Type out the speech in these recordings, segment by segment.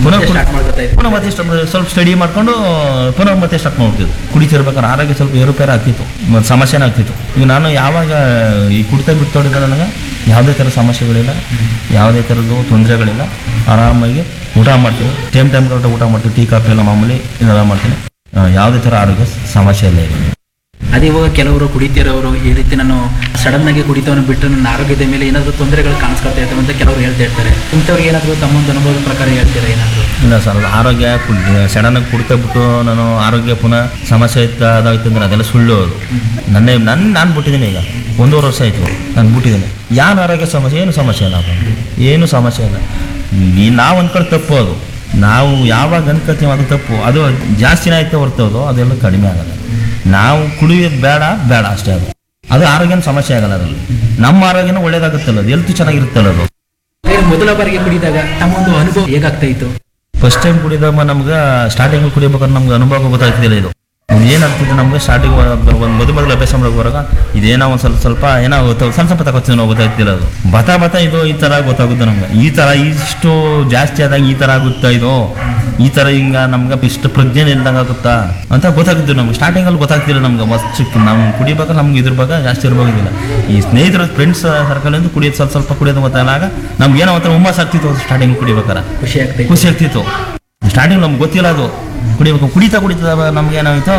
ಪುನಃ ಮತ್ತೆ start ಮಾಡ್ಕೊತಾ ಇದ್ರಿ. ಪುನಃ ಮತ್ತೆ ಸ್ಟ- ಸ್ವಲ್ಪ ಸ್ಟಡಿ ಮಾಡ್ಕೊಂಡು ಪುನಃ ಮತ್ತೆ ಸ್ಟಾರ್ಟ್ ಮಾಡ್ತಿದ್ವಿ ಕುಡಿತಿರ್ಬೇಕಾದ್ರೆ ಆರೋಗ್ಯ ಸ್ವಲ್ಪ ಏರುಪೇರು ಆಗ್ತಿತ್ತು ಮತ್ತು ಸಮಸ್ಯೆನೇ ಆಗ್ತಿತ್ತು ಈಗ ನಾನು ಯಾವಾಗ ಈ ಕುಡಿತ ಬಿಟ್ಟೋಡಿದ ನನಗೆ ಯಾವುದೇ ಥರ ಸಮಸ್ಯೆಗಳಿಲ್ಲ ಯಾವುದೇ ಥರದ್ದು ತೊಂದರೆಗಳಿಲ್ಲ ಆರಾಮಾಗಿ ಊಟ ಮಾಡ್ತೀನಿ ಟೈಮ್ ಟೈಮ್ ಊಟ ಮಾಡ್ತೀನಿ ಟೀ ಕಾಫಿ ಎಲ್ಲ ಮಾಮೂಲಿ ಇದೆಲ್ಲ ಮಾಡ್ತೀನಿ ಆ, ಯಾವುದೇ ಥರ ಆರೋಗ್ಯ ಸಮಸ್ಯೆ ಇಲ್ಲ ಇದೆ ಅದೇ ಇವಾಗ ಕೆಲವರು ಕುಡಿತಿರೋರು ಈ ರೀತಿ ನಾನು ಸಡನ್ ಆಗಿ ಕುಡಿತವನ್ನು ಬಿಟ್ಟು ನನ್ನ ಆರೋಗ್ಯದ ಮೇಲೆ ಏನಾದರೂ ತೊಂದರೆಗಳು ಕಾಣಿಸ್ಕೊಳ್ತಾ ಇರ್ತವೆ ಅಂತ ಕೆಲವರು ಹೇಳ್ತಾ ಇರ್ತಾರೆ ಇಂಥವ್ರಿಗೆ ಏನಾದರೂ ತಮ್ಮೊಂದು ಅನುಭವದ ಪ್ರಕಾರ ಹೇಳ್ತೀರಾ ಏನಾದರೂ ಇಲ್ಲ ಸರ್ ಅದು ಆರೋಗ್ಯ ಸಡನ್ನಾಗಿ ಕುಡ್ತಾ ಬಿಟ್ಟು ನಾನು ಆರೋಗ್ಯ ಪುನಃ ಸಮಸ್ಯೆ ಇತ್ತು ಅದಾಗಿತ್ತು ಅಂದ್ರೆ ಅದೆಲ್ಲ ಸುಳ್ಳು ಅದು ನನ್ನೇ ನನ್ನ ನಾನು ಬಿಟ್ಟಿದ್ದೀನಿ ಈಗ ಒಂದೂವರೆ ವರ್ಷ ಆಯಿತು ನಾನು ಬಿಟ್ಟಿದ್ದೀನಿ ಯಾರು ಆರೋಗ್ಯ ಸಮಸ್ಯೆ ಏನು ಸಮಸ್ಯೆ ಇಲ್ಲ ಅಪ್ಪ. ಏನು ಸಮಸ್ಯೆ ಇಲ್ಲ ಈ ನಾವು ಅಂದ್ಕೊಂಡು ತಪ್ಪು ಅದು ನಾವು ಯಾವಾಗ ಅನ್ಕೊತೀವಿ ಅದು ತಪ್ಪು ಅದು ಜಾಸ್ತಿನೇ ಆಯ್ತು ಹೊರ್ತದು ಅದೆಲ್ಲ ಕಡಿಮೆ ಆಗಲ್ಲ ನಾವು ಕುಡಿಯೋದು ಬೇಡ ಬೇಡ ಅಷ್ಟೇ ಅದು ಅದು ಆರೋಗ್ಯನ ಸಮಸ್ಯೆ ಆಗಲ್ಲ ಅದರಲ್ಲಿ ನಮ್ಮ ಆರೋಗ್ಯನ ಒಳ್ಳೇದಾಗುತ್ತಲ್ಲ ಅದು ಹೆಲ್ತ್ ಚೆನ್ನಾಗಿರುತ್ತಲ್ಲ ಅದು ಹಾಗೆ ಮೊದಲ ಬಾರಿಗೆ ಕುಡಿದಾಗ ತಮ್ಮೊಂದು ಅನುಭವ ಹೇಗಾಗ್ತಾ ಇತ್ತು ಫಸ್ಟ್ ಟೈಮ್ ಕುಡಿದಾಗ ನಮ್ಗೆ ಸ್ಟಾರ್ಟಿಂಗ್ ಕುಡಿಬೇಕಾದ್ರೆ ನಮ್ಗೆ ಅನುಭವ ಗೊತ್ತಾಗ್ತಿಲ್ಲ ಇದು ಏನಾಗ್ತಿದೆ ನಮ್ಗೆ ಸ್ಟಾರ್ಟಿಂಗ್ ಒಂದು ಮೊದಲು ಮೊದಲು ಅಭ್ಯಾಸ ಮಾಡೋಕೆ ಬರುವಾಗ ಇದೇನೋ ಒಂದು ಸ್ವಲ್ಪ ಸ್ವಲ್ಪ ಏನೋ ಗೊತ್ತಾಗ ಸ್ವಲ್ಪ ಸ್ವಲ್ಪ ತಗೋತೀವಿ ನಾವು ಗೊತ್ತಾಗ್ತಿಲ್ಲ ಅದು ಬತಾ ಬತಾ ಇದು ಈ ಥರ ಗೊತ್ತಾಗುತ್ತೆ ನಮ್ಗೆ ಈ ಥರ ಇಷ್ಟು ಜಾಸ್ತಿ ಆದಾಗ ಈ ಥರ ಆಗುತ್ತಾ ಇದು ಈ ಥರ ಹಿಂಗ ನಮ್ಗೆ ಇಷ್ಟು ಪ್ರಜ್ಞೆ ಇಲ್ದಂಗೆ ಆಗುತ್ತಾ ಅಂತ ಗೊತ್ತಾಗುತ್ತೆ ನಮ್ಗೆ ಸ್ಟಾರ್ಟಿಂಗಲ್ಲಿ ಗೊತ್ತಾಗ್ತಿಲ್ಲ ನಮ್ಗೆ ಮಸ್ತ್ ಚಿಕ್ಕ ನಾವು ಕುಡಿಬೇಕಾದ್ರೆ ನಮ್ಗೆ ಇದ್ರ ಬಗ್ಗೆ ಜಾಸ್ತಿ ಇರಬಹುದಿಲ್ಲ ಈ ಸ್ನೇಹಿತರ ಫ್ರೆಂಡ್ಸ್ ಸರ್ಕಲಿಂದ ಕುಡಿಯೋದು ಸ್ವಲ್ಪ ಸ್ವಲ್ಪ ಕುಡಿಯೋದು ಗೊತ್ತಾಗ ನಮ್ಗೆ ಏನೋ ಒಂಥರ ಹುಮ್ಮಸ್ ಆಗ್ತಿತ್ತು ಸ್ಟಾರ್ಟಿಂಗ್ ಕುಡಿಬೇಕಾರೆ ಖುಷಿ ಆಗ್ತಾ ಇತ್ತು ಖುಷಿ ಆಗ್ತಿತ್ತು ಸ್ಟಾರ್ಟಿಂಗ್ ನಮ್ಗೆ ಗೊತ್ತಿಲ್ಲ ಅದು ಕುಡಿಬೇಕು ಕುಡಿತಾ ಕುಡಿತಾ ನಮ್ಗೆ ಏನಾಯ್ತು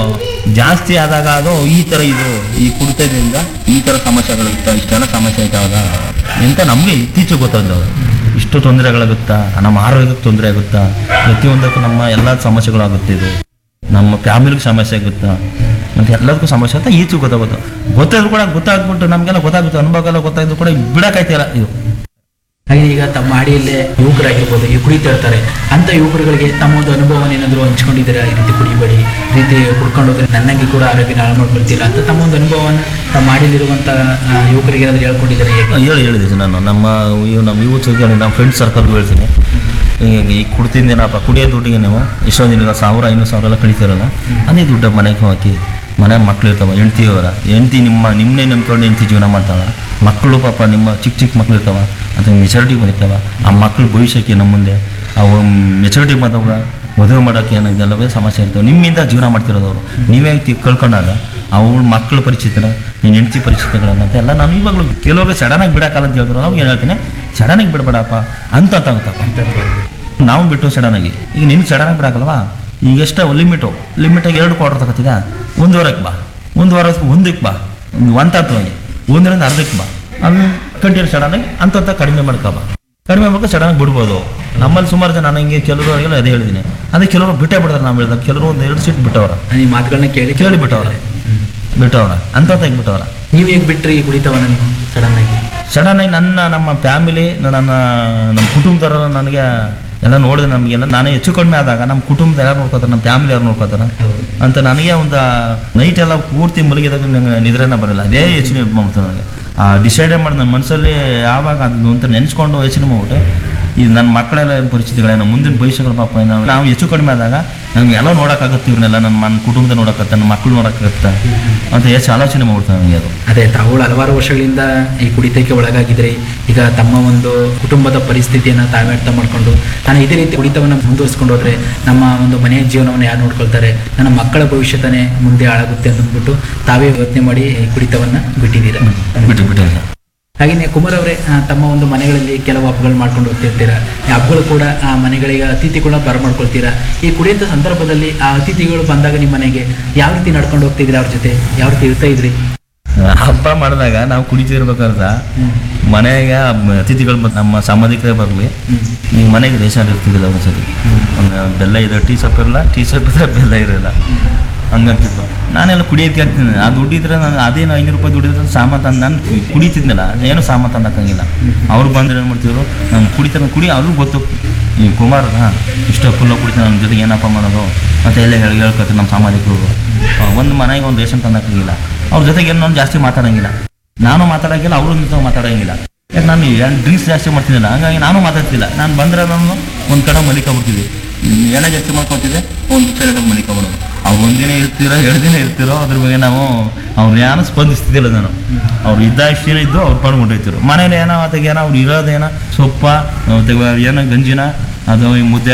ಜಾಸ್ತಿ ಆದಾಗ ಅದು ಈ ಥರ ಇದು ಈ ಕುಡಿತದಿಂದ ಈ ಥರ ಸಮಸ್ಯೆಗಳು ಇರ್ತಾ ಇಷ್ಟೆಲ್ಲ ಸಮಸ್ಯೆ ಆಯ್ತಾವಾಗ ಎಂತ ನಮಗೆ ಇತ್ತೀಚೆಗೆ ಗೊತ್ತಾಗ್ತದೆ ಇಷ್ಟು ತೊಂದರೆಗಳಾಗುತ್ತಾ ನಮ್ಮ ಆರೋಗ್ಯಕ್ಕೆ ತೊಂದರೆ ಆಗುತ್ತಾ ಪ್ರತಿಯೊಂದಕ್ಕೂ ನಮ್ಮ ಎಲ್ಲ ಸಮಸ್ಯೆಗಳಾಗುತ್ತೆ ಇದು ನಮ್ಮ ಫ್ಯಾಮಿಲಿಗೆ ಸಮಸ್ಯೆ ಆಗುತ್ತಾ ಮತ್ತು ಎಲ್ಲದಕ್ಕೂ ಸಮಸ್ಯೆ ಅಂತ ಈಚೆಗೆ ಗೊತ್ತಾಗುತ್ತೆ ಗೊತ್ತಾದ್ರು ಕೂಡ ಗೊತ್ತಾಗ್ಬಿಟ್ಟು ನಮಗೆಲ್ಲ ಗೊತ್ತಾಗುತ್ತೆ ಅನುಭವ ಎಲ್ಲ ಗೊತ್ತಾದ್ರು ಕೂಡ ಬಿಡಕ್ಕಾಯ್ತಿಲ್ಲ ಇದು ಹಾಗೆ ಈಗ ತಮ್ಮ ಮಾಡಿಯಲ್ಲೇ ಯುವಕರಾಗಿರ್ಬೋದು ಈ ಕುಡಿತಾ ಇರ್ತಾರೆ ಅಂತ ಯುವಕರುಗಳಿಗೆ ತಮ್ಮ ಒಂದು ಅನುಭವವನ್ನು ಏನಾದರೂ ಹಂಚ್ಕೊಂಡಿದ್ದೀರಾ ಈ ರೀತಿ ಕುಡಿಬೇಡಿ ಈ ರೀತಿ ಕುಡ್ಕೊಂಡು ಹೋದ್ರೆ ನನ್ನಾಗಿ ಕೂಡ ಆರೋಗ್ಯನ ಹಾಳು ಮಾಡ್ಕೊಳ್ತಿಲ್ಲ ಅಂತ ತಮ್ಮ ಒಂದು ಅನುಭವವನ್ನು ತಮ್ಮ ಮಾಡಿಲಿರುವಂಥ ಯುವಕರಿಗೆ ಏನಾದರೂ ಹೇಳ್ಕೊಂಡಿದ್ದಾರೆ ಹೇಗೆ ಹೇಳಿ ಹೇಳಿದ್ದೀನಿ ನಾನು ನಮ್ಮ ಇವು ನಮ್ಮ ಯೂತ್ಗೆ ನಮ್ಮ ಫ್ರೆಂಡ್ ಸರ್ಕಲ್ಗೆ ಹೇಳ್ತೀನಿ ಈಗ ಈ ಕುಡ್ತಿದ್ದೇನಪ್ಪ ಕುಡಿಯೋ ದುಡ್ಡಿಗೆ ನೀವು ಎಷ್ಟೊಂದು ದಿನ ಸಾವಿರ ಐನೂರು ಸಾವಿರ ಎಲ್ಲ ಕಳಿತೀರಲ್ಲ ಅದೇ ದುಡ್ಡು ಮನೆಗೆ ಹಾಕಿ ಮನೆ ಮಕ್ಳು ಇರ್ತಾವ ಹೆಂಡ್ತಿ ಅವರ ಹೆಂಡ್ತಿ ನಿಮ್ಮ ನಿಮ್ಮನ್ನೇ ನಂಬ್ಕೊಂಡು ಹೆಂಡ್ತಿ ಜೀವನ ಮಾಡ್ತಾವ ಮಕ್ಕಳು ಪಾಪ ನಿಮ್ಮ ಚಿಕ್ಕ ಚಿಕ್ಕ ಮಕ್ಳು ಇರ್ತಾವ ಅಥವಾ ಮೆಚುರಿಟಿ ಬಂದಿರ್ತಾವ ಆ ಮಕ್ಳು ಭವಿಷ್ಯಕ್ಕೆ ನಮ್ಮ ಮುಂದೆ ಅವು ಮೆಚುರಿಟಿ ಬಂದವಾಗ ಮದುವೆ ಮಾಡೋಕ್ಕೆ ಏನೋ ಇದೆಲ್ಲವೇ ಸಮಸ್ಯೆ ಇರ್ತವೆ ನಿಮ್ಮಿಂದ ಜೀವನ ಮಾಡ್ತಿರೋದವರು ನೀವೇ ತಿ- ಕಳ್ಕೊಂಡಾಗ ಅವ್ರ ಮಕ್ಕಳ ಪರಿಚಿತರ ನಿನ್ನ ಹೆಂಡತಿ ಪರಿಚಿತಗಳನ್ನ ಎಲ್ಲ ನಾನು ಇವಾಗಲೂ ಕೆಲವರು ಸಡನ್ನಾಗಿ ಬಿಡಕ್ಕಲ್ಲ ಅಂತ ಹೇಳಿದ್ರು ನಾವು ಏನು ಹೇಳ್ತೀನಿ ಸಡನ್ನಾಗಿ ಬಿಡಬೇಡಪ್ಪ ಅಂತ ಅಂತಾಗುತ್ತಪ್ಪ ನಾವು ಬಿಟ್ಟು ಸಡನ್ನಾಗಿ ಈಗ ನಿನ್ಗೆ ಸಡನ್ನಾಗಿ ಬಿಡಕ್ಕಲ್ವಾ ಈಗ ಎಷ್ಟು ಲಿಮಿಟು ಲಿಮಿಟಾಗಿ ಎರಡು ಕ್ವಾರ್ಟರ್ ತಗೋತಿದ ಒಂದು ವಾರಕ್ಕೆ ಬಾ ಒಂದು ವಾರ ಒಂದಕ್ಕೆ ಬಾ ಒಂದು ತತ್ವವಾಗಿ ಒಂದರಿಂದ ಅರ್ಧಕ್ಕೆ ಬಾ ಅದು ಕಂಟಿನ್ಯೂ ಸಡನ್ನಾಗಿ ಅಂತ ಕಡಿಮೆ ಮಾಡ್ಕೊ ಬಾ ಕಡಿಮೆ ಮಾಡ್ಕೊಂಡು ಸಡನ್ನಾಗಿ ಬಿಡ್ಬೋದು ನಮ್ಮಲ್ಲಿ ಸುಮಾರು ಜನ ನಾನು ಹಿಂಗೆ ಕೆಲವರಿಗೆಲ್ಲ ಅದೇ ಹೇಳಿದ್ದೀನಿ ಅದೇ ಕೆಲವರು ಬಿಟ್ಟೇ ಬಿಡ್ತಾರೆ ನಾವು ಹೇಳಿದಾಗ ಕೆಲವರು ಒಂದು ಎರಡು ಸೀಟ್ ಬಿಟ್ಟವ್ರ ಈ ಮಾತುಗಳನ್ನ ಕೇಳಿ ಕೇಳಿ ಬಿಟ್ಟವ್ರ ಬಿಟ್ಟವ್ರ ಅಂತ ಬಿಟ್ಟವ್ರ ನೀವು ಹೇಗೆ ಬಿಟ್ರಿ ಈ ಕುಡಿತವನ್ನು ನೀವು ಸಡನ್ ಆಗಿ ಸಡನ್ ಆಗಿ ನನ್ನ ನಮ್ಮ ಫ್ಯಾಮಿಲಿ ನನ್ನ ನಮ್ಮ ಕುಟುಂಬದವರು ನನಗೆ ಎಲ್ಲ ನೋಡಿದ್ರೆ ನಮಗೆಲ್ಲ ನಾನೇ ಹೆಚ್ಚು ಕಡಿಮೆ ಆದಾಗ ನಮ್ಮ ಕುಟುಂಬದ ಯಾರು ನೋಡ್ಕೋತಾರೆ ನಮ್ಮ ಫ್ಯಾಮಿಲಿ ಯಾರು ನೋಡ್ಕೋತಾರೆ ಹೌದು ಅಂತ ನನಗೆ ಒಂದು ನೈಟ್ ಎಲ್ಲ ಪೂರ್ತಿ ಮಲಗಿದಾಗ ನಂಗೆ ನಿದ್ರೆನ ಬರಲ್ಲ ಅದೇ ಯೋಚನೆ ಮಾಡ್ತು ನನಗೆ ಆ ಡಿಸೈಡ್ ಮಾಡಿ ನನ್ನ ಮನಸ್ಸಲ್ಲಿ ಯಾವಾಗ ಅದು ಅಂತ ನೆನೆಸ್ಕೊಂಡು ಯೋಚನೆ ಮಾಡ್ಬಿಟ್ಟೆ ಇದು ನನ್ನ ಮಕ್ಕಳೆಲ್ಲ ಏನ್ ಪರಿಸ್ಥಿತಿಗಳೇನೋ ಮುಂದಿನ ಭವಿಷ್ಯಗಳ ಪಾಪ ಏನೋ ನಾವು ಹೆಚ್ಚು ಕಡಿಮೆ ಆದಾಗ ನಮ್ಗೆ ಎಲ್ಲ ನೋಡೋಕ್ಕಾಗತ್ತೆ ಇವ್ರನ್ನೆಲ್ಲ ನನ್ನ ನನ್ನ ಕುಟುಂಬದ ನೋಡೋಕತ್ತೆ ನನ್ನ ಮಕ್ಕಳು ನೋಡೋಕ್ಕಾಗತ್ತೆ ಅಂತ ಹೆಚ್ಚು ಆಲೋಚನೆ ಮಾಡ್ಬಿಡ್ತಾರೆ ನನಗೆ ಅದು ಅದೇ ತಾವು ಹಲವಾರು ವರ್ಷಗಳಿಂದ ಈ ಕುಡಿತಕ್ಕೆ ಒಳಗಾಗಿದ್ರಿ ಈಗ ತಮ್ಮ ಒಂದು ಕುಟುಂಬದ ಪರಿಸ್ಥಿತಿಯನ್ನು ತಾವೇ ಅರ್ಥ ಮಾಡಿಕೊಂಡು ನಾನು ಇದೇ ರೀತಿ ಕುಡಿತವನ್ನು ಮುಂದುವರಿಸ್ಕೊಂಡು ಹೋದ್ರೆ ನಮ್ಮ ಒಂದು ಮನೆಯ ಜೀವನವನ್ನು ಯಾರು ನೋಡ್ಕೊಳ್ತಾರೆ ನನ್ನ ಮಕ್ಕಳ ಭವಿಷ್ಯತನೇ ಮುಂದೆ ಹಾಳಾಗುತ್ತೆ ಅಂದ್ಬಿಟ್ಟು ತಾವೇ ಯೋಚನೆ ಮಾಡಿ ಈ ಕುಡಿತವನ್ನು ಬಿಟ್ಟಿದ್ದೀರಾ ಬಿಟ್ಟು ಬಿಟ್ಟು ಸರ್ ಹಾಗೆಯೇ ಕುಮಾರ್ ಅವರೇ ಆ, ತಮ್ಮ ಒಂದು ಮನೆಗಳಲ್ಲಿ ಕೆಲವು ಹಬ್ಬಗಳು ಮಾಡ್ಕೊಂಡು ಹೋಗ್ತಿರ್ತೀರಾ ಈ ಹಬ್ಬಗಳು ಕೂಡ ಆ ಮನೆಗಳಿಗೆ ಅತಿಥಿಗಳನ್ನ ಬರಮಾಡ್ಕೊಳ್ತೀರಾ ಈ ಕುಡಿಯಂಥ ಸಂದರ್ಭದಲ್ಲಿ ಆ ಅತಿಥಿಗಳು ಬಂದಾಗ ನಿಮ್ಮ ಮನೆಗೆ ಯಾವ ರೀತಿ ನಡ್ಕೊಂಡು ಹೋಗ್ತಿದ್ದೀರಾ ಅವ್ರ ಜೊತೆ ಯಾವ ರೀತಿ ಇರ್ತಾ ಇದ್ರಿ ಹಬ್ಬ ಮಾಡಿದಾಗ ನಾವು ಕುಡಿತಿರ್ಬೇಕಾದ್ರೆ ಮನೆಗೆ ಅತಿಥಿಗಳು ಬಂದ್- ನಮ್ಮ ಸಂಬಂಧಿಕರೇ ಬರಲಿ ಈ ಮನೆಗೆ ರೇಷನ್ ಇರ್ತಿದ್ದಿಲ್ಲ ಒಂದ್ಸತಿ ಒಂದು ಬೆಲ್ಲ ಇದೆ ಟೀ ಸೊಪ್ಪು ಇರಲ್ಲ ಟೀ ಸೊಪ್ಪು ಇದ್ರೆ ಬೆಲ್ಲ ಇರಲ್ಲ ಹಂಗಂತಿದ್ದು ನಾನೆಲ್ಲ ಕುಡಿಯೋಕೆ ಆಗ್ತೀನಿ ಆ ದುಡ್ಡಿದ್ರೆ ನಾನು ಅದೇನು ಐನೂರು ರೂಪಾಯಿ ದುಡ್ಡಿದ್ರೆ ಸಾಮಾನು ತಂದು ನಾನು ಕುಡಿತಿದ್ನಲ್ಲ ಏನು ಸಾಮಾನು ತಂದಕ್ಕಂಗಿಲ್ಲ ಅವ್ರು ಬಂದ್ರೆ ಏನು ಮಾಡ್ತಿದ್ರು ನಾನು ಕುಡಿತಾರೆ ಕುಡಿ ಅವ್ರಿಗೂ ಗೊತ್ತು ಈ ಕುಮಾರ್ ಹಾಂ ಇಷ್ಟು ಫುಲ್ಲ ಕುಡಿತಾರೆ ನನ್ನ ಜೊತೆಗೆ ಏನಪ್ಪ ಮಾಡೋದು ಮತ್ತೆ ಎಲ್ಲ ಹೇಳಿ ಹೇಳ್ಕೊತಾರೆ ನಮ್ಮ ಸಾಮಾಜಿಕರು ಒಂದು ಮನೆಗೆ ಒಂದು ರೇಷನ್ ತಂದಕ್ಕಾಗಿಲ್ಲ ಅವ್ರ ಜೊತೆಗೆ ಏನು ನಾನು ಜಾಸ್ತಿ ಮಾತಾಡಂಗಿಲ್ಲ ನಾನು ಮಾತಾಡಂಗಿಲ್ಲ ಅವ್ರ ಜೊತೆ ಮಾತಾಡಂಗಿಲ್ಲ ಯಾಕೆ ನಾನು ಡ್ರಿಂಕ್ಸ್ ಜಾಸ್ತಿ ಮಾಡ್ತಿದ್ದಿಲ್ಲ ಹಂಗಾಗಿ ನಾನು ಮಾತಾಡ್ತಿಲ್ಲ ನಾನು ಬಂದರೆ ನಾನು ಒಂದು ಕಡೆ ಮಲಿಕೊಂಡ್ಬಿಡ್ತಿದ್ದೆ ಏನೇ ಜಾಸ್ತಿ ಮಾಡ್ಕೊತಿದ್ದೆ ಒಂದು ಸೈಡ್ ಮಲಿಕೊಂಡ್ಬಿಡೋದು ಅವ್ರು ಒಂದಿನ ಇರ್ತೀರೋ ಎರಡು ದಿನ ಇರ್ತಿರೋ ಅದ್ರ ಬಗ್ಗೆ ನಾವು ಅವ್ರು ಯಾರು ಸ್ಪಂದಿಸ್ತಿದ್ದಿಲ್ಲ ನಾನು ಅವ್ರು ಇದ್ದಷ್ಟು ದಿನ ಇದ್ದು ಅವ್ರು ಪಡ್ಕೊಂಡಿರ್ತಿರು ಮನೇಲಿ ಏನೋ ಅಥವಾ ಏನೋ ಅವ್ರು ಇರೋದೇನೋ ಸೊಪ್ಪ ಮತ್ತೆ ಏನೋ ಗಂಜಿನ ಅದು ಈ ಮುದ್ದೆ